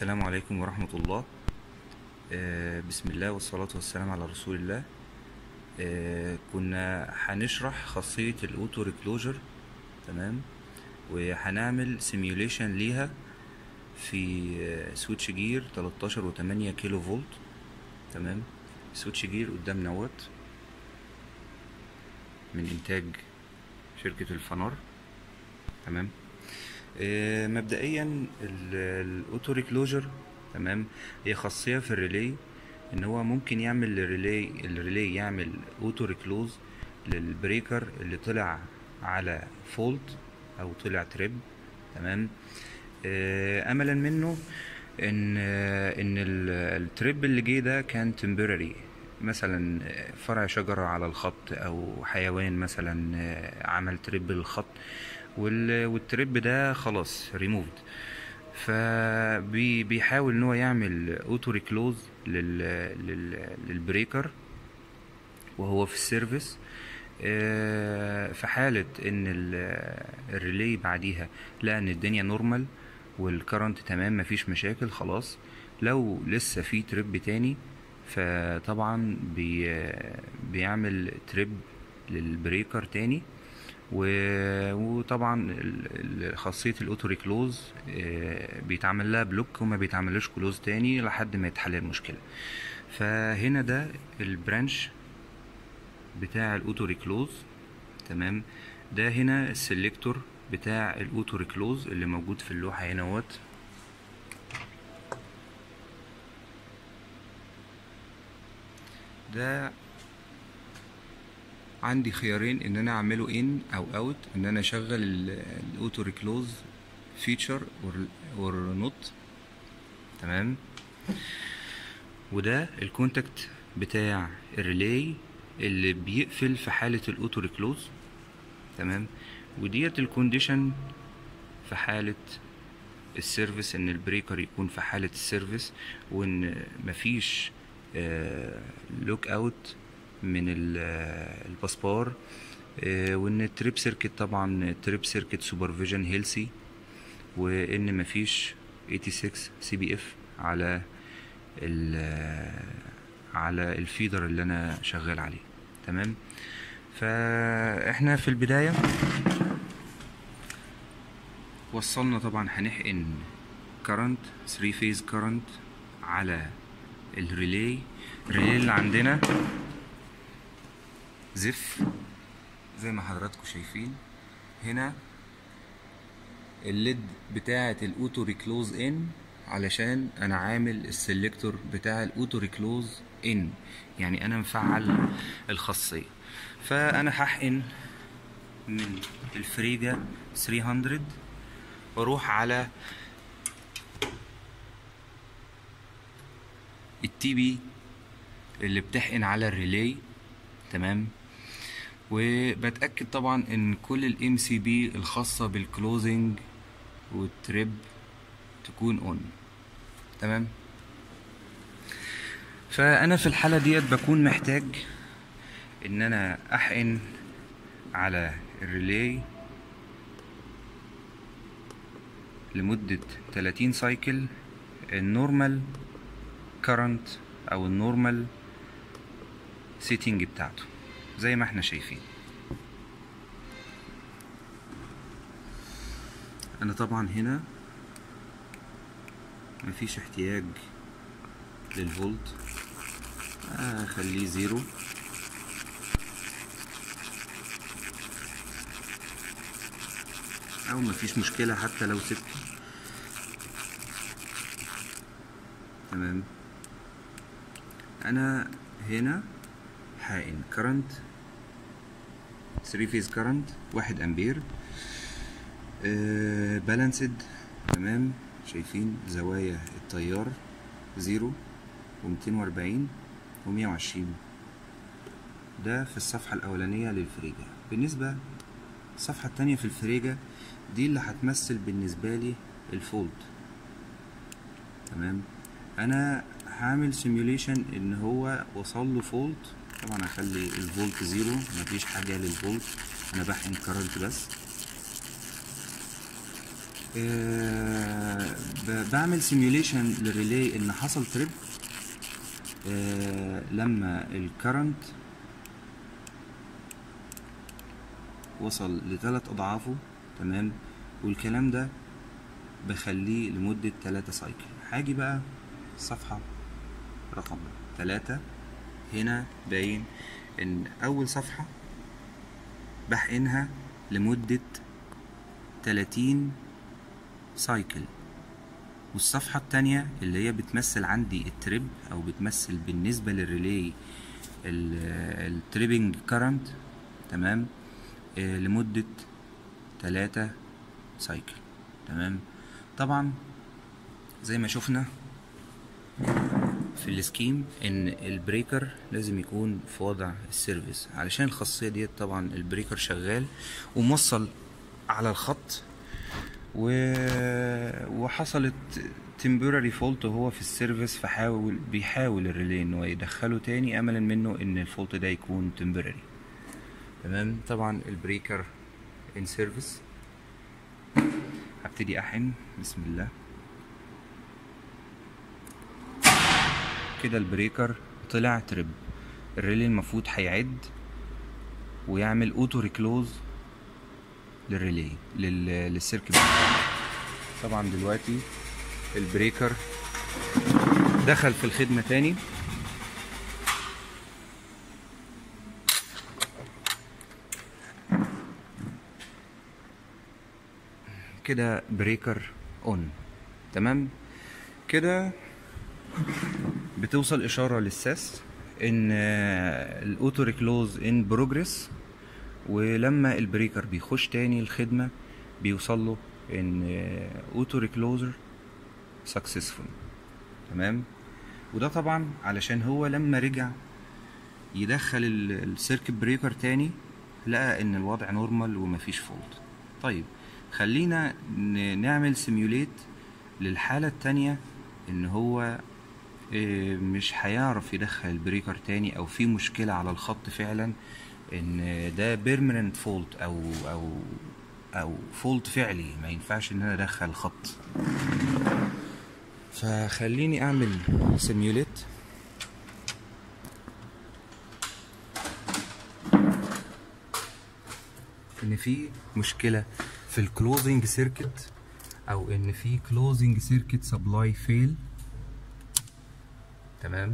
السلام عليكم ورحمة الله آه، بسم الله والصلاة والسلام على رسول الله آه، كنا هنشرح خاصية الاوتو ريكلوجر تمام وهنعمل سيميوليشن ليها في آه، سويتش جير 13 و8 كيلو فولت تمام سويتش جير قدام نوت من انتاج شركة الفنار تمام آه، مبدئيا الاوتو ريكلوجر تمام هي خاصيه في الريلي ان هو ممكن يعمل الريلي الريلي يعمل اوتو ريكلوز للبريكر اللي طلع على فولت او طلع تريب تمام آه، املا منه ان آه، ان ال- التريب اللي جه ده كان تمبرري مثلا فرع شجرة على الخط او حيوان مثلا آه، عمل تريب للخط وال- والتريب ده خلاص ريموفد فبيحاول ان هو يعمل اوتو ريكلوز لل لل للبريكر وهو في السيرفيس آه، في حالة ان ال- الريلي بعديها لقى ان الدنيا نورمال والكرنت تمام مفيش مشاكل خلاص لو لسه في تريب تاني فطبعا بي بيعمل تريب للبريكر تاني و- وطبعا ال- ال- خاصية الاوتو ريكلوز آه، بيتعمل لها بلوك وما بيتعملش كلوز تاني لحد ما يتحل المشكلة فهنا ده البرانش بتاع الاوتو ريكلوز تمام ده هنا السلكتور بتاع الاوتو ريكلوز اللي موجود في اللوحة هنا اهوت ده عندي خيارين ان انا اعمله ان او اوت ان انا اشغل الاوتو ريكلوز فيتشر اور نوت تمام وده الكونتاكت بتاع الريلاي اللي بيقفل في حالة الاوتو ريكلوز تمام وديت الكونديشن في حالة السيرفيس ان البريكر يكون في حالة السيرفيس وان مفيش لوك اوت من ال- آه، الباسبار آه، وان التريب سيركت طبعا التريب سيركت سوبرفيجن هيلسي وان مفيش 86 سي بي اف على ال آه، على الفيدر اللي انا شغال عليه تمام فاحنا في البدايه وصلنا طبعا هنحقن كرنت 3 فيز كرنت على الريلي الريلي اللي عندنا زف زي ما حضراتكم شايفين هنا الليد بتاعة الاوتو ريكلوز ان علشان انا عامل السلكتور بتاع الاوتو ريكلوز ان يعني انا مفعل الخاصية فانا هحقن من الفريجا 300 واروح على التي بي اللي بتحقن على الريلي تمام وبتأكد طبعا ان كل الام سي بي الخاصة بالكلوزنج والتريب تكون اون تمام فانا في الحالة ديت بكون محتاج ان انا احقن على الريلي لمدة 30 سايكل النورمال كارنت او النورمال سيتنج بتاعته زي ما احنا شايفين انا طبعا هنا مفيش احتياج للفولت اخليه زيرو او مفيش مشكلة حتى لو سبته تمام انا هنا حائن كرنت 3 فيز كرنت واحد امبير بالانسد تمام شايفين زوايا التيار زيرو ومتين واربعين ومية وعشرين ده في الصفحة الأولانية للفريجة بالنسبة الصفحة التانية في الفريجة دي اللي هتمثل بالنسبة لي الفولت تمام انا هعمل سيميوليشن ان هو وصل له فولت طبعا هخلي الفولت زيرو مفيش حاجة للفولت انا بحقن كارنت بس آه، ب- بعمل سيميوليشن للريلي ان حصل تريب آه، لما الكرنت وصل لثلاث اضعافه تمام والكلام ده بخليه لمدة تلاتة سايكل هاجي بقى الصفحة رقم تلاتة هنا باين ان اول صفحة بحقنها لمدة تلاتين سايكل والصفحة التانية اللي هي بتمثل عندي التريب أو بتمثل بالنسبة للريلي التريبنج كارنت تمام آه، لمدة تلاتة سايكل تمام طبعا زي ما شفنا في السكيم ان البريكر لازم يكون في وضع السيرفيس علشان الخاصية ديت طبعا البريكر شغال وموصل على الخط و... وحصلت temporary fault وهو في السيرفيس فحاول بيحاول الريلي ان هو يدخله تاني املا منه ان الفولت ده يكون temporary تمام طبعا البريكر ان سيرفيس هبتدي احن بسم الله كده البريكر طلع ترب الريلي المفروض هيعد ويعمل اوتو ريكلوز للريلي لل... للسيركت طبعا دلوقتي البريكر دخل في الخدمة تاني كده بريكر اون تمام كده بتوصل اشاره للساس ان الاوتو ريكلوز ان بروجريس ولما البريكر بيخش تاني الخدمه بيوصل له ان اوتو ريكلوزر سكسسفول تمام وده طبعا علشان هو لما رجع يدخل السيركت بريكر تاني لقى ان الوضع نورمال ومفيش فولت طيب خلينا ن- نعمل سيميوليت للحالة التانية ان هو إيه، مش هيعرف يدخل البريكر تاني او في مشكلة على الخط فعلا ان ده بيرمننت فولت او او او فولت فعلي ما ينفعش ان انا ادخل الخط فخليني اعمل سيميوليت ان في مشكله في الكلوزنج سيركت او ان في كلوزنج سيركت سبلاي فيل تمام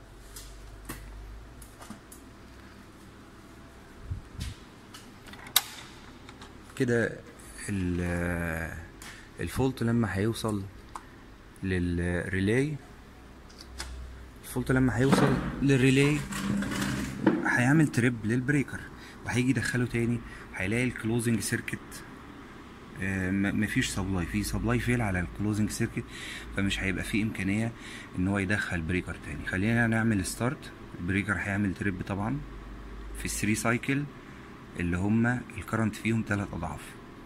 كده ال- الفولت لما هيوصل للريلاي الفولت لما هيوصل للريلاي هيعمل تريب للبريكر وهيجي يدخله تاني هيلاقي الكلوزنج سيركت آه، م- مفيش سبلاي في سبلاي فيل على الكلوزنج سيركت فمش هيبقى فيه امكانيه ان هو يدخل بريكر تاني خلينا نعمل ستارت البريكر هيعمل تريب طبعا في الثري سايكل اللي هما الكرنت فيهم تلات اضعاف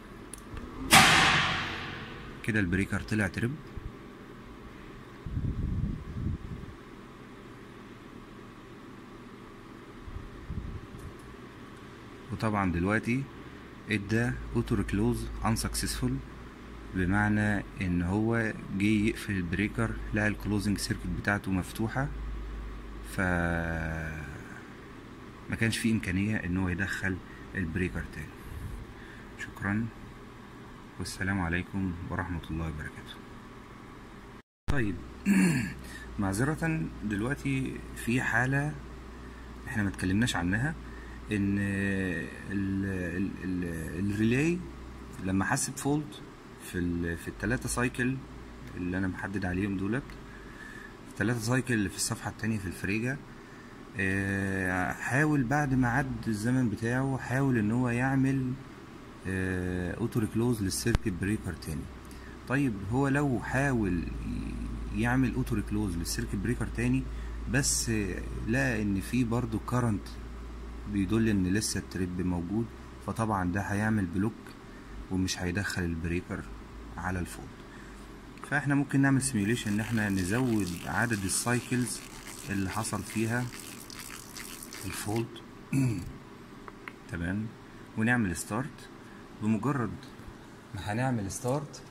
كده البريكر طلع تريب وطبعا دلوقتي ادى اوتو ريكلوز unsuccessful بمعنى ان هو جه يقفل البريكر لقى الكلوزنج سيركت بتاعته مفتوحة ف ما كانش فيه امكانية ان هو يدخل البريكر تاني شكرا والسلام عليكم ورحمة الله وبركاته طيب معذرة دلوقتي في حالة احنا ما اتكلمناش عنها ان ال ال ال الريلاي لما حس بفولت في ال في التلاتة سايكل اللي انا محدد عليهم دولت التلاتة سايكل اللي في الصفحة التانية في الفريجة آه، حاول بعد ما عد الزمن بتاعه حاول ان هو يعمل اوتو ريكلوز للسيركت بريكر تاني طيب هو لو حاول ي- يعمل اوتو ريكلوز للسيركت بريكر تاني بس آه، لقى ان في برضو كارنت بيدل ان لسه التريب موجود فطبعا ده هيعمل بلوك ومش هيدخل البريكر على الفولت فاحنا ممكن نعمل سيميوليشن ان احنا نزود عدد السايكلز اللي حصل فيها الفولت تمام ونعمل ستارت بمجرد ما هنعمل ستارت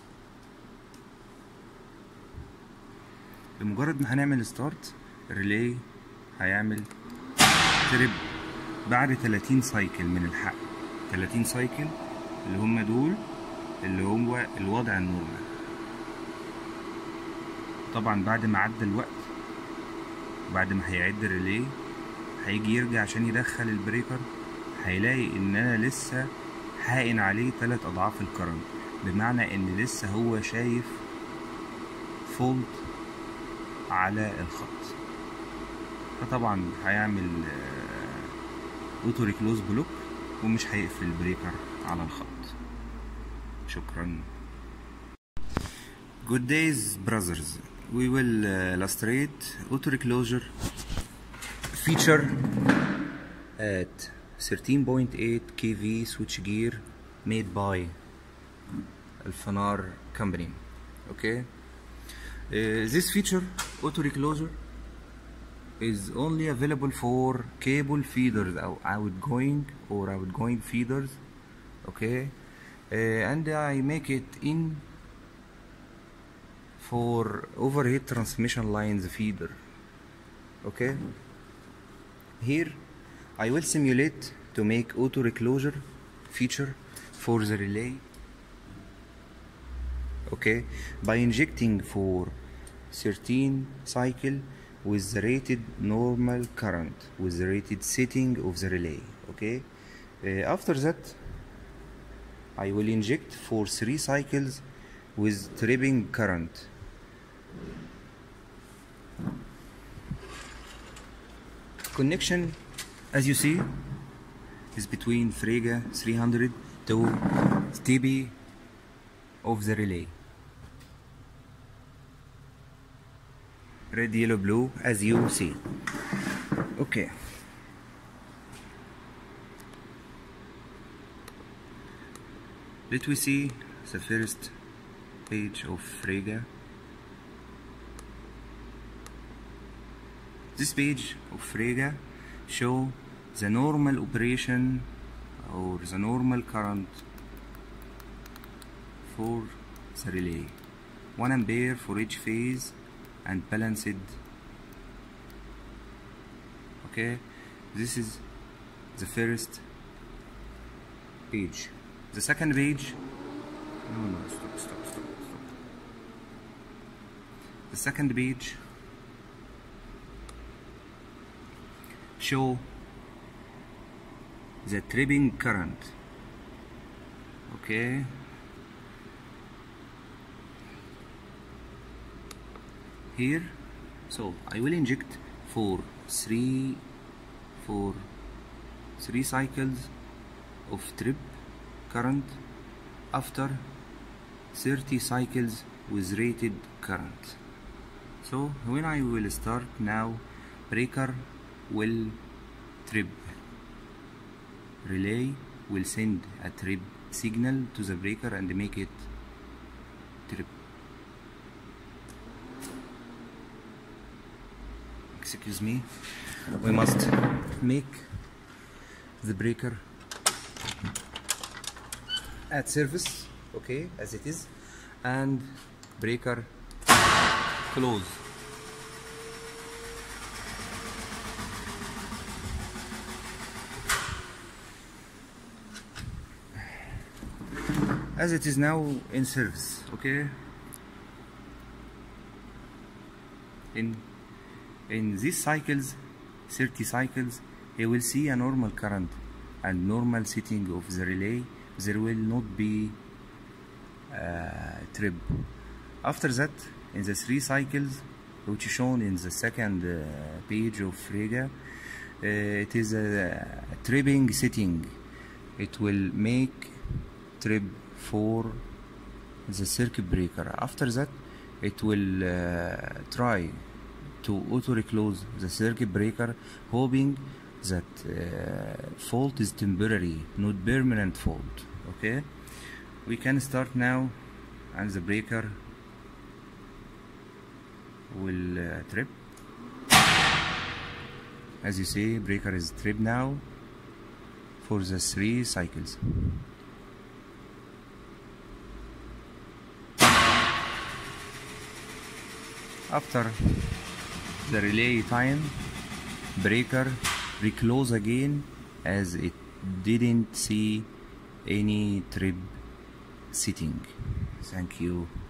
بمجرد ما هنعمل ستارت الريلي هيعمل تريب بعد 30 سايكل من الحق 30 سايكل اللي هم دول اللي هو الوضع النورمال طبعا بعد ما عدى الوقت بعد ما هيعد الريلي هيجي يرجع عشان يدخل البريكر هيلاقي ان انا لسه حائن عليه تلات اضعاف الكرنت بمعنى ان لسه هو شايف فولت على الخط فطبعا هيعمل اوتو ريكلوز بلوك ومش هيقفل البريكر على الخط شكرا Good days brothers we will uh, illustrate auto reclosure feature at 13.8 kV switchgear made by Alfanar company okay uh, this feature auto reclosure is only available for cable feeders or outgoing or outgoing feeders okay uh, and I make it in for overhead transmission lines feeder okay here I will simulate to make auto reclosure feature for the relay okay by injecting for 13 cycle with the rated normal current with the rated setting of the relay okay uh, after that I will inject for 3 cycles with tripping current connection as you see is between Frege 300 to TB of the relay red yellow blue as you see okay let we see the first page of Frege This page of Frege show the normal operation or the normal current for the relay 1 ampere for each phase and balanced okay this is the first page the second page no no stop stop stop stop the second page show the tripping current okay here so I will inject for three for three cycles of trip current after 30 cycles with rated current so when I will start now breaker will trip relay will send a trip signal to the breaker and make it trip excuse me we must make the breaker at service okay as it is and breaker close as it is now in service okay in in these cycles 30 cycles you will see a normal current and normal setting of the relay there will not be uh, trip after that in the three cycles which is shown in the second uh, page of Frege uh, it is a, a tripping setting it will make trip for the circuit breaker after that it will uh, try to auto reclose the circuit breaker hoping that uh, fault is temporary not permanent fault okay we can start now and the breaker will uh, trip as you see breaker is trip now for the three cycles after the relay time breaker reclose again as it didn't see any trip sitting thank you